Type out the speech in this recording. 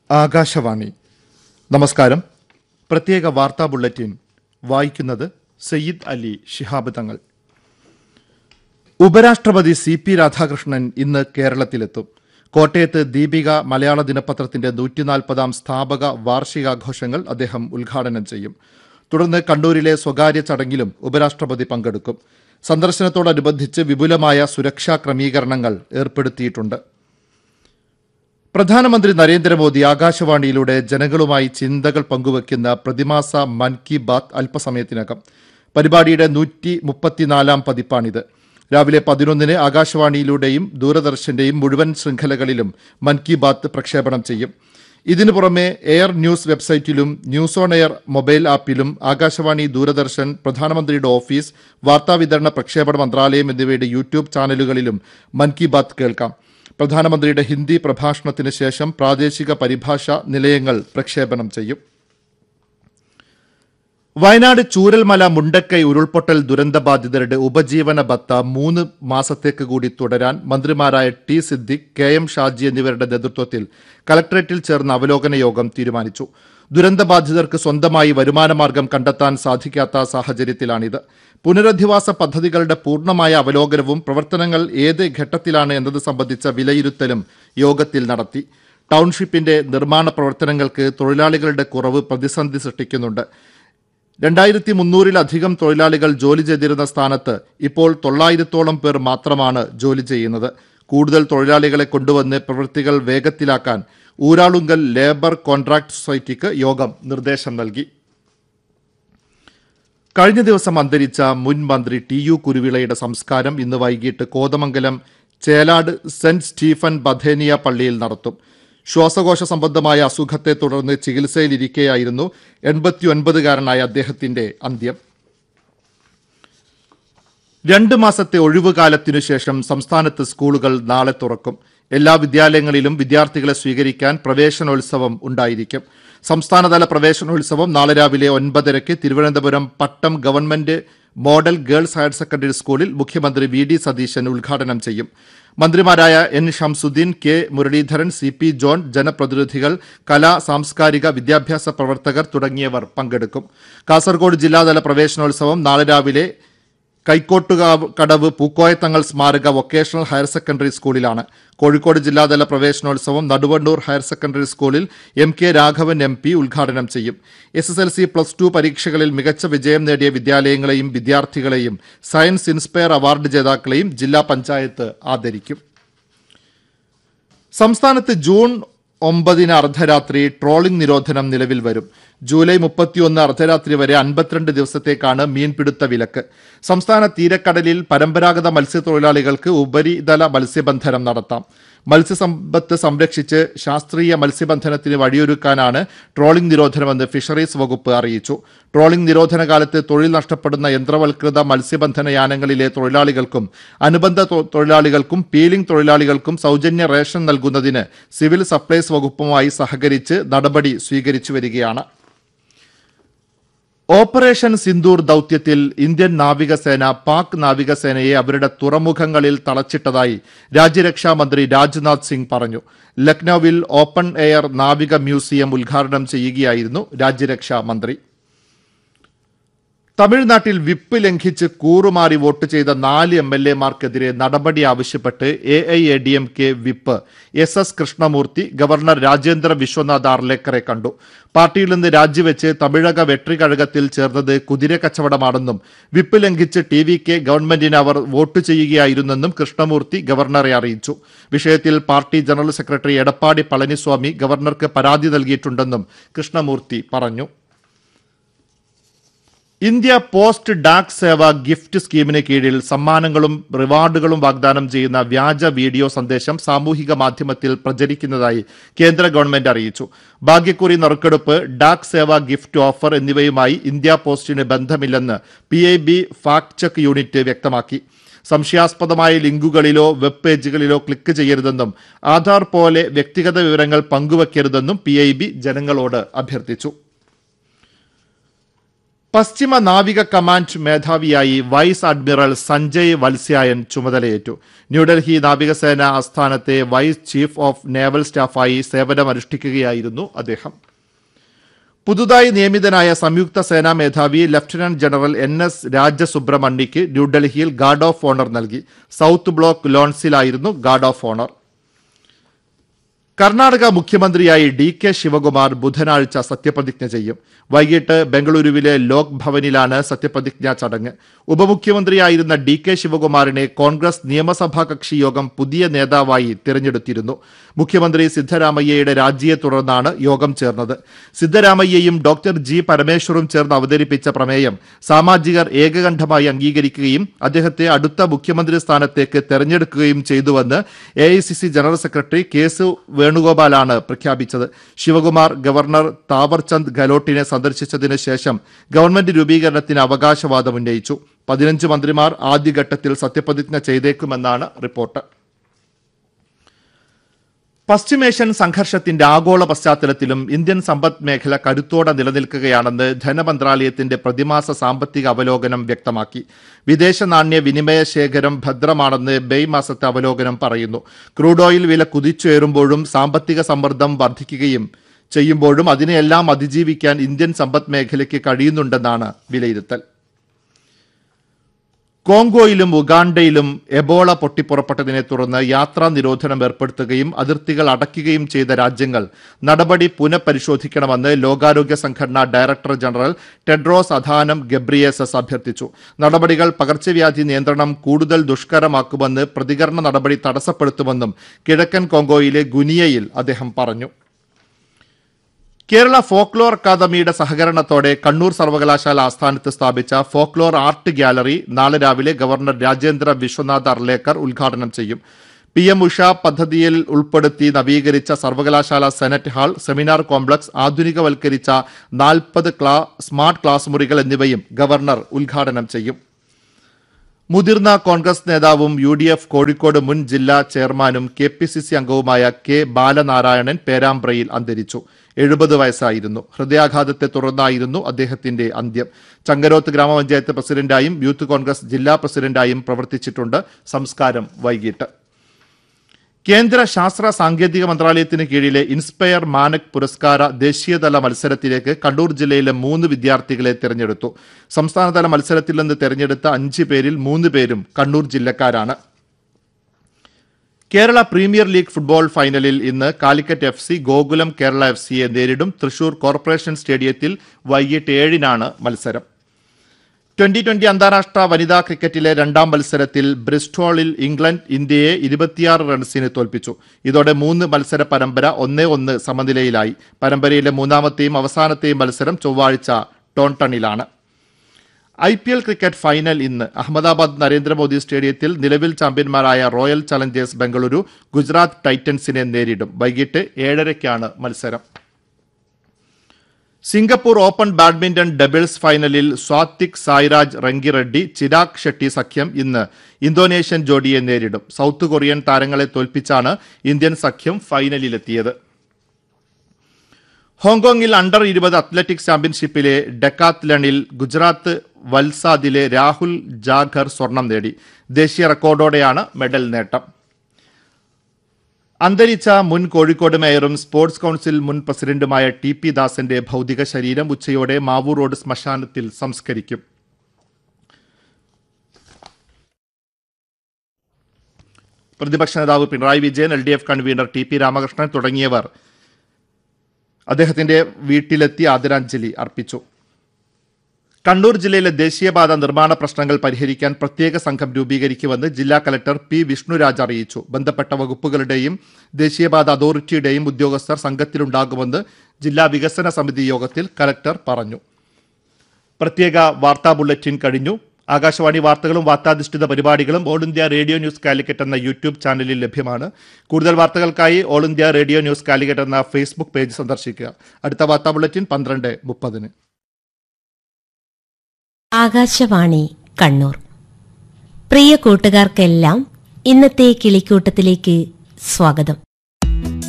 ആകാശവാണി നമസ്കാരം പ്രത്യേക വാർത്താ ബുള്ളറ്റിൻ വായിക്കുന്നത് സയ്യിദ് അലി ശിഹാബ് തങ്ങൾ ഉപരാഷ്ട്രപതി സി പി രാധാകൃഷ്ണൻ ഇന്ന് കേരളത്തിലെത്തും കോട്ടയത്ത് ദീപിക മലയാള ദിനപത്രത്തിന്റെ നൂറ്റിനാൽപ്പതാം സ്ഥാപക വാർഷികാഘോഷങ്ങൾ അദ്ദേഹം ഉദ്ഘാടനം ചെയ്യും തുടർന്ന് കണ്ണൂരിലെ സ്വകാര്യ ചടങ്ങിലും ഉപരാഷ്ട്രപതി പങ്കെടുക്കും സന്ദർശനത്തോടനുബന്ധിച്ച് വിപുലമായ സുരക്ഷാ ക്രമീകരണങ്ങൾ ഏർപ്പെടുത്തിയിട്ടുണ്ട് പ്രധാനമന്ത്രി നരേന്ദ്രമോദി ആകാശവാണിയിലൂടെ ജനങ്ങളുമായി ചിന്തകൾ പങ്കുവയ്ക്കുന്ന പ്രതിമാസ മൻ കി ബാത്ത് അല്പസമയത്തിനകം പരിപാടിയുടെ നൂറ്റി മുപ്പത്തിനാലാം പതിപ്പാണിത് രാവിലെ പതിനൊന്നിന് ആകാശവാണിയിലൂടെയും ദൂരദർശന്റെയും മുഴുവൻ ശൃംഖലകളിലും മൻ കി ബാത്ത് പ്രക്ഷേപണം ചെയ്യും ഇതിനു പുറമെ എയർ ന്യൂസ് വെബ്സൈറ്റിലും ന്യൂസ് ഓൺ എയർ മൊബൈൽ ആപ്പിലും ആകാശവാണി ദൂരദർശൻ പ്രധാനമന്ത്രിയുടെ ഓഫീസ് വാർത്താവിതരണ പ്രക്ഷേപണ മന്ത്രാലയം എന്നിവയുടെ യൂട്യൂബ് ചാനലുകളിലും മൻ കി ബാത്ത് കേൾക്കാം പ്രധാനമന്ത്രിയുടെ ഹിന്ദി പ്രഭാഷണത്തിന് ശേഷം പ്രാദേശിക പരിഭാഷ നിലയങ്ങൾ പ്രക്ഷേപണം ചെയ്യും വയനാട് ചൂരൽമല മുണ്ടക്കൈ ഉരുൾപൊട്ടൽ ദുരന്തബാധിതരുടെ ഉപജീവന ബത്ത മൂന്ന് മാസത്തേക്ക് കൂടി തുടരാൻ മന്ത്രിമാരായ T Siddique K M Shaji എന്നിവരുടെ നേതൃത്വത്തിൽ കലക്ടറേറ്റിൽ ചേർന്ന അവലോകന യോഗം തീരുമാനിച്ചു ദുരന്തബാധിതർക്ക് സ്വന്തമായി വരുമാനമാർഗം കണ്ടെത്താൻ സാധിക്കാത്ത സാഹചര്യത്തിലാണിത് പുനരധിവാസ പദ്ധതികളുടെ പൂർണ്ണമായ അവലോകനവും പ്രവർത്തനങ്ങൾ ഏത് ഘട്ടത്തിലാണ് എന്നത് സംബന്ധിച്ച വിലയിരുത്തലും യോഗത്തിൽ നടത്തി ടൗൺഷിപ്പിന്റെ നിർമ്മാണ പ്രവർത്തനങ്ങൾക്ക് തൊഴിലാളികളുടെ കുറവ് പ്രതിസന്ധി സൃഷ്ടിക്കുന്നുണ്ട് രണ്ടായിരത്തി മുന്നൂറിലധികം തൊഴിലാളികൾ ജോലി ചെയ്തിരുന്ന സ്ഥാനത്ത് ഇപ്പോൾ തൊള്ളായിരത്തോളം പേർ മാത്രമാണ് ജോലി ചെയ്യുന്നത് കൂടുതൽ തൊഴിലാളികളെ കൊണ്ടുവന്ന് പ്രവൃത്തികൾ വേഗത്തിലാക്കാൻ ഊരാളുങ്കൽ ലേബർ കോൺട്രാക്ട് സൊസൈറ്റിക്ക് യോഗം നിർദ്ദേശം നൽകി കഴിഞ്ഞ ദിവസം അന്തരിച്ച മുൻ മന്ത്രി ടി യു കുരുവിളയുടെ സംസ്കാരം ഇന്ന് വൈകിട്ട് കോതമംഗലം ചേലാട് സെന്റ് സ്റ്റീഫൻ ബഥേനിയ പള്ളിയിൽ നടത്തും ശ്വാസകോശ സംബന്ധമായ അസുഖത്തെ തുടർന്ന് ചികിത്സയിലിരിക്കെയായിരുന്നു എൺപത്തിയൊൻപതുകാരനായ അദ്ദേഹത്തിന്റെ അന്ത്യം രണ്ട് മാസത്തെ ഒഴിവുകാലത്തിനു ശേഷം സംസ്ഥാനത്ത് സ്കൂളുകൾ നാളെ തുറക്കും എല്ലാ വിദ്യാലയങ്ങളിലും വിദ്യാർത്ഥികളെ സ്വീകരിക്കാൻ പ്രവേശനോത്സവം ഉണ്ടായിരിക്കും സംസ്ഥാനതല പ്രവേശനോത്സവം നാളെ രാവിലെ ഒൻപതരയ്ക്ക് Thiruvananthapuram Pattom government model girls higher secondary സ്കൂളിൽ മുഖ്യമന്ത്രി വി ഡി സതീശൻ ഉദ്ഘാടനം ചെയ്യും മന്ത്രിമാരായ N Shamsuddin K Muraleedharan C P John ജനപ്രതിനിധികൾ കലാ സാംസ്കാരിക വിദ്യാഭ്യാസ പ്രവർത്തകർ തുടങ്ങിയവർ പങ്കെടുക്കും കാസർഗോഡ് ജില്ലാതല പ്രവേശനോത്സവം നാളെ രാവിലെ കൈക്കോട്ടുകാവ് കടവ് പൂക്കോയത്തങ്ങൾ സ്മാരക വൊക്കേഷണൽ ഹയർ സെക്കൻഡറി സ്കൂളിലാണ് കോഴിക്കോട് ജില്ലാതല പ്രവേശനോത്സവം നടുവണ്ണൂർ ഹയർ സെക്കൻഡറി സ്കൂളിൽ M K Raghavan M P ഉദ്ഘാടനം ചെയ്യും S S L C plus two പരീക്ഷകളിൽ മികച്ച വിജയം നേടിയ വിദ്യാലയങ്ങളെയും വിദ്യാർത്ഥികളെയും സയൻസ് ഇൻസ്പയർ അവാർഡ് ജേതാക്കളെയും ജില്ലാ പഞ്ചായത്ത് ആദരിക്കും സംസ്ഥാനത്ത് ജൂൺ ഒമ്പതിന് അർദ്ധരാത്രി ട്രോളിംഗ് നിരോധനം നിലവിൽ വരും ജൂലൈ മുപ്പത്തിയൊന്ന് അർദ്ധരാത്രി വരെ അൻപത്തിരണ്ട് ദിവസത്തേക്കാണ് മീൻപിടുത്ത വിലക്ക് സംസ്ഥാന തീരക്കടലിൽ പരമ്പരാഗത മത്സ്യത്തൊഴിലാളികൾക്ക് ഉപരിതല മത്സ്യബന്ധനം നടത്താം മത്സ്യസമ്പത്ത് സംരക്ഷിച്ച് ശാസ്ത്രീയ മത്സ്യബന്ധനത്തിന് വഴിയൊരുക്കാനാണ് ട്രോളിംഗ് നിരോധനമെന്ന് ഫിഷറീസ് വകുപ്പ് അറിയിച്ചു ട്രോളിംഗ് നിരോധന കാലത്ത് തൊഴിൽ നഷ്ടപ്പെടുന്ന യന്ത്രവൽകൃത മത്സ്യബന്ധന യാനങ്ങളിലെ തൊഴിലാളികൾക്കും അനുബന്ധ തൊ- തൊഴിലാളികൾക്കും പീലിംഗ് തൊഴിലാളികൾക്കും സൗജന്യ റേഷൻ നൽകുന്നതിന് സിവിൽ സപ്ലൈസ് വകുപ്പുമായി സഹകരിച്ച് നടപടി സ്വീകരിച്ചു വരികയാണ് ഓപ്പറേഷൻ സിന്ദൂർ ദൌത്യത്തിൽ ഇന്ത്യൻ നാവികസേന പാക് നാവികസേനയെ അവരുടെ തുറമുഖങ്ങളിൽ തളച്ചിട്ടതായി രാജ്യരക്ഷാ മന്ത്രി രാജ്നാഥ് സിംഗ് പറഞ്ഞു ലക്നൌവിൽ ഓപ്പൺ എയർ നാവിക മ്യൂസിയം ഉദ്ഘാടനം ചെയ്യുകയായിരുന്നു രാജ്യരക്ഷാ മന്ത്രി തമിഴ്നാട്ടിൽ വിപ്പ് ലംഘിച്ച് കൂറുമാറി വോട്ട് ചെയ്ത നാല് എം എൽ എമാർക്കെതിരെ നടപടി ആവശ്യപ്പെട്ട് A I A D M K whip S S Krishnamoorthy governor Rajendra Vishwanath ആർലേക്കറെ കണ്ടു പാർട്ടിയിൽ നിന്ന് രാജിവെച്ച് തമിഴക വെട്രികഴകത്തിൽ ചേർന്നത് കുതിര കച്ചവടമാണെന്നും വിപ്പ് ലംഘിച്ച് ടി വി കെ ഗവൺമെന്റിന് അവർ വോട്ട് ചെയ്യുകയായിരുന്നെന്നും കൃഷ്ണമൂർത്തി ഗവർണറെ അറിയിച്ചു വിഷയത്തിൽ party general secretary Edappadi Palaniswami ഗവർണർക്ക് പരാതി നൽകിയിട്ടുണ്ടെന്നും കൃഷ്ണമൂർത്തി പറഞ്ഞു India post Dak Seva gift സ്കീമിന് കീഴിൽ സമ്മാനങ്ങളും റിവാർഡുകളും വാഗ്ദാനം ചെയ്യുന്ന വ്യാജ വീഡിയോ സന്ദേശം സാമൂഹിക മാധ്യമത്തിൽ പ്രചരിക്കുന്നതായി കേന്ദ്ര ഗവൺമെന്റ് അറിയിച്ചു ഭാഗ്യക്കുറി നറുക്കെടുപ്പ് ഡാക് സേവ ഗിഫ്റ്റ് ഓഫർ എന്നിവയുമായി ഇന്ത്യ പോസ്റ്റിന് ബന്ധമില്ലെന്ന് P I B fact check unit വ്യക്തമാക്കി സംശയാസ്പദമായ ലിങ്കുകളിലോ വെബ് പേജുകളിലോ ക്ലിക്ക് ചെയ്യരുതെന്നും ആധാർ പോലെ വ്യക്തിഗത വിവരങ്ങൾ പങ്കുവയ്ക്കരുതെന്നും പി ജനങ്ങളോട് അഭ്യർത്ഥിച്ചു പശ്ചിമ നാവിക കമാൻഡ് മേധാവിയായി വൈസ് അഡ്മിറൽ സഞ്ജയ് വത്സ്യായൻ ചുമതലയേറ്റു ന്യൂഡൽഹി നാവികസേന ആസ്ഥാനത്തെ വൈസ് ചീഫ് ഓഫ് നേവൽ സ്റ്റാഫായി സേവനമനുഷ്ഠിക്കുകയായിരുന്നു അദ്ദേഹം പുതുതായി നിയമിതനായ സംയുക്ത സേനാ മേധാവി ലഫ്റ്റനന്റ് ജനറൽ എൻ എസ് രാജസുബ്രഹ്മണ്യയ്ക്ക് ന്യൂഡൽഹിയിൽ ഗാർഡ് ഓഫ് ഓണർ നൽകി south block ലോൺസിലായിരുന്നു guard of owner Karnataka മുഖ്യമന്ത്രിയായി ഡി കെ ശിവകുമാർ ബുധനാഴ്ച സത്യപ്രതിജ്ഞ ചെയ്യും വൈകിട്ട് ബംഗളൂരുവിലെ ലോക് ഭവനിലാണ് സത്യപ്രതിജ്ഞാ ചടങ്ങ് ഉപമുഖ്യമന്ത്രിയായിരുന്ന ഡി കെ ശിവകുമാറിനെ കോൺഗ്രസ് നിയമസഭാ കക്ഷി യോഗം പുതിയ നേതാവായി തിരഞ്ഞെടുത്തിരുന്നു മുഖ്യമന്ത്രി സിദ്ധരാമയ്യയുടെ രാജിയെ തുടർന്നാണ് യോഗം ചേർന്നത് സിദ്ധരാമയ്യയും ഡോക്ടർ ജി പരമേശ്വറും ചേർന്ന് അവതരിപ്പിച്ച പ്രമേയം സാമാജികർ ഏകകണ്ഠമായി അംഗീകരിക്കുകയും അദ്ദേഹത്തെ അടുത്ത മുഖ്യമന്ത്രി സ്ഥാനത്തേക്ക് തെരഞ്ഞെടുക്കുകയും ചെയ്തുവെന്ന് A general secretary K S വേണുഗോപാലാണ് പ്രഖ്യാപിച്ചത് ശിവകുമാർ ഗവർണർ താവർചന്ദ് ഗെഹ്ലോട്ടിനെ സന്ദർശിച്ചതിന് ശേഷം ഗവൺമെന്റ് രൂപീകരണത്തിന് അവകാശവാദം ഉന്നയിച്ചു പതിനഞ്ച് മന്ത്രിമാർ ആദ്യഘട്ടത്തിൽ സത്യപ്രതിജ്ഞ ചെയ്തേക്കുമെന്നാണ് റിപ്പോർട്ട് പശ്ചിമേഷ്യൻ സംഘർഷത്തിന്റെ ആഗോള പശ്ചാത്തലത്തിലും ഇന്ത്യൻ സമ്പദ് മേഖല കരുത്തോടെ നിലനിൽക്കുകയാണെന്ന് ധനമന്ത്രാലയത്തിന്റെ പ്രതിമാസ സാമ്പത്തിക അവലോകനം വ്യക്തമാക്കി വിദേശ നാണ്യ വിനിമയ ശേഖരം ഭദ്രമാണെന്ന് മെയ് മാസത്തെ അവലോകനം പറയുന്നു ക്രൂഡ് ഓയിൽ വില കുതിച്ചുയരുമ്പോഴും സാമ്പത്തിക സമ്മർദ്ദം വർദ്ധിക്കുകയും ചെയ്യുമ്പോഴും അതിനെയെല്ലാം അതിജീവിക്കാൻ ഇന്ത്യൻ സമ്പദ് മേഖലയ്ക്ക് കഴിയുന്നുണ്ടെന്നാണ് വിലയിരുത്തൽ കോങ്കോയിലും ഉഗാണ്ടയിലും എബോള പൊട്ടിപ്പുറപ്പെട്ടതിനെ തുടർന്ന് യാത്രാ നിരോധനം ഏർപ്പെടുത്തുകയും അതിർത്തികൾ അടയ്ക്കുകയും ചെയ്ത രാജ്യങ്ങൾ നടപടി പുനഃപരിശോധിക്കണമെന്ന് ലോകാരോഗ്യ സംഘടന director general Tedros Adhanom Ghebreyesus അഭ്യർത്ഥിച്ചു നടപടികൾ പകർച്ചവ്യാധി നിയന്ത്രണം കൂടുതൽ ദുഷ്കരമാക്കുമെന്ന് പ്രതികരണ നടപടി തടസ്സപ്പെടുത്തുമെന്നും കിഴക്കൻ കോങ്കോയിലെ ഗുനിയയിൽ അദ്ദേഹം പറഞ്ഞു കേരള ഫോക്ലോർ അക്കാദമിയുടെ സഹകരണത്തോടെ കണ്ണൂർ സർവകലാശാല ആസ്ഥാനത്ത് സ്ഥാപിച്ച ഫോക്ലോർ ആർട്ട് ഗ്യാലറി നാളെ രാവിലെ ഗവർണർ രാജേന്ദ്ര വിശ്വനാഥ് അർലേക്കർ ഉദ്ഘാടനം ചെയ്യും പി എം ഉഷ പദ്ധതിയിൽ ഉൾപ്പെടുത്തി നവീകരിച്ച സർവകലാശാല സെനറ്റ് ഹാൾ സെമിനാർ കോംപ്ലക്സ് ആധുനികവൽക്കരിച്ച നാൽപ്പത് ക്ലാ സ്മാർട്ട് ക്ലാസ് മുറികൾ എന്നിവയും ഗവർണർ ഉദ്ഘാടനം ചെയ്യും മുതിർന്ന കോൺഗ്രസ് നേതാവും യു ഡി എഫ് കോഴിക്കോട് മുൻ ജില്ലാ ചെയർമാനും കെ പി സി സി അംഗവുമായ കെ ബാലനാരായണൻ പേരാമ്പ്രയിൽ അന്തരിച്ചു എഴുപത് വയസ്സായിരുന്നു ഹൃദയാഘാതത്തെ തുടർന്നായിരുന്നു അദ്ദേഹത്തിന്റെ അന്ത്യം ചങ്കരോത്ത് ഗ്രാമപഞ്ചായത്ത് പ്രസിഡന്റായും യൂത്ത് കോൺഗ്രസ് ജില്ലാ പ്രസിഡന്റായും പ്രവർത്തിച്ചിട്ടുണ്ട് സംസ്കാരം വൈകിട്ട് കേന്ദ്ര ശാസ്ത്ര സാങ്കേതിക മന്ത്രാലയത്തിന് കീഴിലെ ഇൻസ്പയർ മാനക് പുരസ്കാര ദേശീയതല മത്സരത്തിലേക്ക് കണ്ണൂർ ജില്ലയിലെ മൂന്ന് വിദ്യാർത്ഥികളെ തിരഞ്ഞെടുത്തു സംസ്ഥാനതല മത്സരത്തിൽ നിന്ന് തിരഞ്ഞെടുത്ത അഞ്ച് പേരിൽ മൂന്ന് പേരും കണ്ണൂർ ജില്ലക്കാരാണ് കേരള പ്രീമിയർ ലീഗ് ഫുട്ബോൾ ഫൈനലിൽ ഇന്ന് Calicut F C Gokulam Kerala F സിയെ നേരിടും തൃശൂർ കോർപ്പറേഷൻ സ്റ്റേഡിയത്തിൽ വൈകിട്ട് ഏഴിനാണ് മത്സരം ട്വന്റി ട്വന്റി അന്താരാഷ്ട്ര വനിതാ ക്രിക്കറ്റിലെ രണ്ടാം മത്സരത്തിൽ ബ്രിസ്റ്റോളിൽ ഇംഗ്ലണ്ട് ഇന്ത്യയെ ഇരുപത്തിയാറ് റൺസിന് തോൽപ്പിച്ചു ഇതോടെ മൂന്ന് മത്സര പരമ്പര ഒന്നേ ഒന്ന് സമനിലയിലായി പരമ്പരയിലെ മൂന്നാമത്തെയും അവസാനത്തെയും മത്സരം ചൊവ്വാഴ്ച ടോൺടണിലാണ് I P L cricket final ഇന്ന് അഹമ്മദാബാദ് നരേന്ദ്രമോദി സ്റ്റേഡിയത്തിൽ നിലവിൽ ചാമ്പ്യന്മാരായ റോയൽ ചലഞ്ചേഴ്സ് ബംഗളൂരു ഗുജറാത്ത് ടൈറ്റൻസിനെ നേരിടും വൈകിട്ട് ഏഴരയ്ക്കാണ് മത്സരം സിംഗപ്പൂർ ഓപ്പൺ ബാഡ്മിന്റൺ ഡബിൾസ് ഫൈനലിൽ സ്വാത്തിക് സായ്രാജ് റങ്കിറെഡ്ഡി ചിരാഗ് ഷെട്ടി സഖ്യം ഇന്ന് ഇന്തോനേഷ്യൻ ജോഡിയെ നേരിടും സൗത്ത് കൊറിയൻ താരങ്ങളെ തോൽപ്പിച്ചാണ് ഇന്ത്യൻ സഖ്യം ഫൈനലിലെത്തിയത് ഹോങ്കോങ്ങിൽ അണ്ടർ ഇരുപത് അത്ലറ്റിക്സ് ചാമ്പ്യൻഷിപ്പിലെ ഡെക്കാത്ലണിൽ ഗുജറാത്ത് വൽസാദിലെ രാഹുൽ ജാഖർ സ്വർണം നേടി ദേശീയ റെക്കോർഡോടെയാണ് മെഡൽ നേട്ടം അന്തരിച്ച മുൻ കോഴിക്കോട് മേയറും സ്പോർട്സ് കൌൺസിൽ മുൻ പ്രസിഡന്റുമായ ടി പി ദാസന്റെ ഭൗതിക ശരീരം ഉച്ചയോടെ മാവൂർ റോഡ് ശ്മശാനത്തിൽ സംസ്കരിക്കും പ്രതിപക്ഷ നേതാവ് Pinarayi Vijayan L D F convener T P Ramakrishnan തുടങ്ങിയവർ അദ്ദേഹത്തിന്റെ വീട്ടിലെത്തി ആദരാഞ്ജലി അർപ്പിച്ചു കണ്ണൂർ ജില്ലയിലെ ദേശീയപാത നിർമ്മാണ പ്രശ്നങ്ങൾ പരിഹരിക്കാൻ പ്രത്യേക സംഘം രൂപീകരിക്കുമെന്ന് ജില്ലാ കലക്ടർ പി വിഷ്ണുരാജ് അറിയിച്ചു ബന്ധപ്പെട്ട വകുപ്പുകളുടെയും ദേശീയപാത അതോറിറ്റിയുടെയും ഉദ്യോഗസ്ഥർ സംഘത്തിലുണ്ടാകുമെന്ന് ജില്ലാ വികസന സമിതി യോഗത്തിൽ കലക്ടർ പറഞ്ഞു പ്രത്യേക വാർത്താ ബുള്ളറ്റിൻ കഴിഞ്ഞു ആകാശവാണി വാർത്തകളും വാർത്താധിഷ്ഠിത പരിപാടികളും all India radio news Calicut എന്ന യൂട്യൂബ് ചാനലിൽ ലഭ്യമാണ് കൂടുതൽ വാർത്തകൾക്കായി all India radio news Calicut എന്ന ഫേസ്ബുക്ക് പേജ് സന്ദർശിക്കുക അടുത്ത വാർത്താ ബുള്ളറ്റിൻ പന്ത്രണ്ട് മുപ്പതിന് ആകാശവാണി കണ്ണൂർ പ്രിയ കൂട്ടുകാർക്കെല്ലാം ഇന്നത്തെ കിളിക്കൂട്ടത്തിലേക്ക് സ്വാഗതം